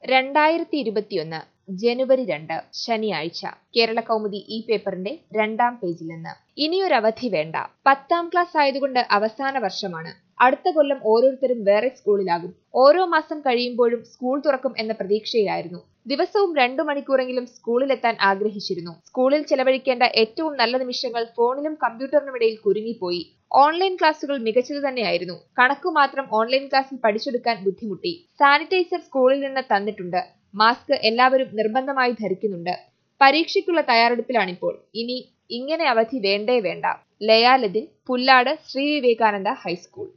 രണ്ടായിരത്തി ഇരുപത്തിയൊന്ന് ജനുവരി രണ്ട് ശനിയാഴ്ച കേരള കൗമുദി ഈ പേപ്പറിന്റെ രണ്ടാം പേജിൽ നിന്ന് ഇനിയൊരവധി വേണ്ട പത്താം ക്ലാസ് ആയതുകൊണ്ട് അവസാന വർഷമാണ് അടുത്ത കൊല്ലം ഓരോരുത്തരും വേറെ സ്കൂളിലാകും ഓരോ മാസം കഴിയുമ്പോഴും സ്കൂൾ തുറക്കും എന്ന പ്രതീക്ഷയിലായിരുന്നു ദിവസവും രണ്ടു മണിക്കൂറെങ്കിലും സ്കൂളിലെത്താൻ ആഗ്രഹിച്ചിരുന്നു സ്കൂളിൽ ചെലവഴിക്കേണ്ട ഏറ്റവും നല്ല നിമിഷങ്ങൾ ഫോണിലും കമ്പ്യൂട്ടറിനുമിടയിൽ കുരുങ്ങിപ്പോയി ഓൺലൈൻ ക്ലാസുകൾ മികച്ചത് തന്നെയായിരുന്നു കണക്കു മാത്രം ഓൺലൈൻ ക്ലാസ്സിൽ പഠിച്ചെടുക്കാൻ ബുദ്ധിമുട്ടി സാനിറ്റൈസർ സ്കൂളിൽ നിന്ന് തന്നിട്ടുണ്ട് മാസ്ക് എല്ലാവരും നിർബന്ധമായി ധരിക്കുന്നുണ്ട് പരീക്ഷയ്ക്കുള്ള തയ്യാറെടുപ്പിലാണിപ്പോൾ ഇനി ഇങ്ങനെ അവധി വേണ്ടേ വേണ്ട ലയാലദിൻ പുല്ലാട് ശ്രീ വിവേകാനന്ദ ഹൈസ്കൂൾ